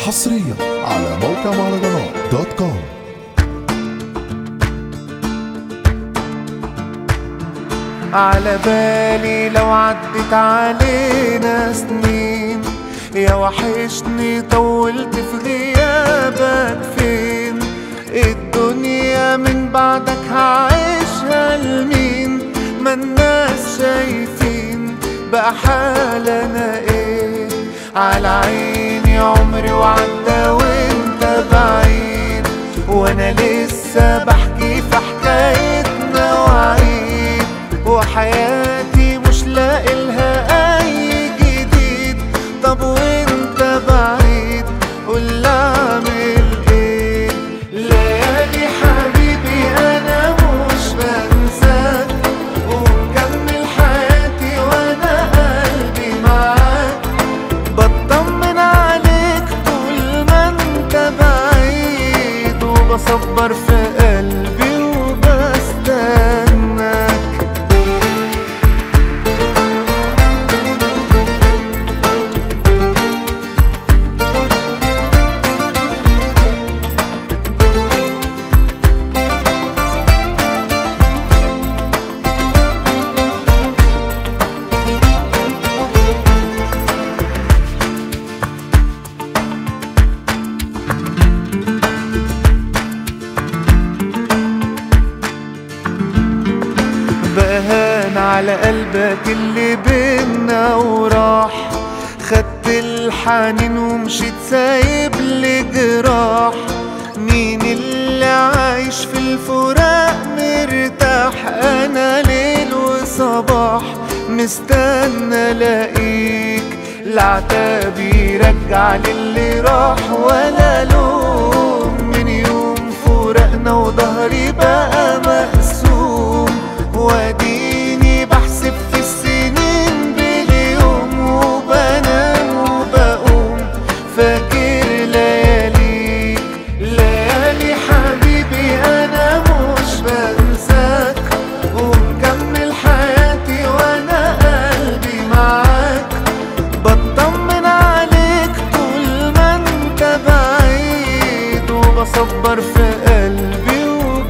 حصريا على موقع مهرجانات دوت كوم على بالي لو عدت علينا سنين يا وحشني طولت في غيابك فين الدنيا من بعدك هعيشها لمين ما الناس شايفين بقى حالنا ايه على عيني عمري وعدى وانت بعيد وانا لسه بحكي في حكايتنا وعيد وحياتي مش لاقي لها اي جديد طب وانت بعيد قول اعمل ايه ليالي حبيبي انا مش بنساك ومكمل حياتي وانا قلبي معاك بطمن عليك طول ما انت بعيد وبصبر في قلبي وبستناك بهان على قلبك اللي بينا وراح خدت الحنين ومشيت سايب لي جراح مين اللي عايش في الفراق مرتاح انا ليل وصباح مستنى الاقيك العتاب يرجع للي راح ولا لوم من يوم فراقنا وظهري بقى مقسوم واديني بحسب في السنين باليوم وبنام وبقوم فاكر لياليك ليالي حبيبي انا مش بنساك ومكمل حياتي وانا قلبي معاك بطمن عليك طول ما انت بعيد وبصبر في قلبي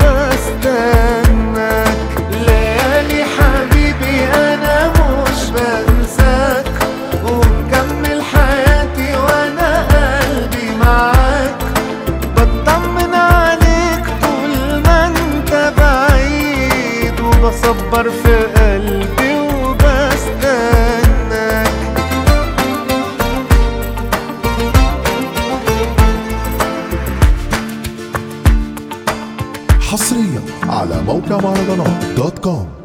وبستناك ليالي حبيبي انا مش بنساك ومكمل حياتي وانا قلبي معاك بطمن عليك طول ما انت بعيد وبصبر في قلبي وبستناك حصريا على موقع مهرجانات دوت كوم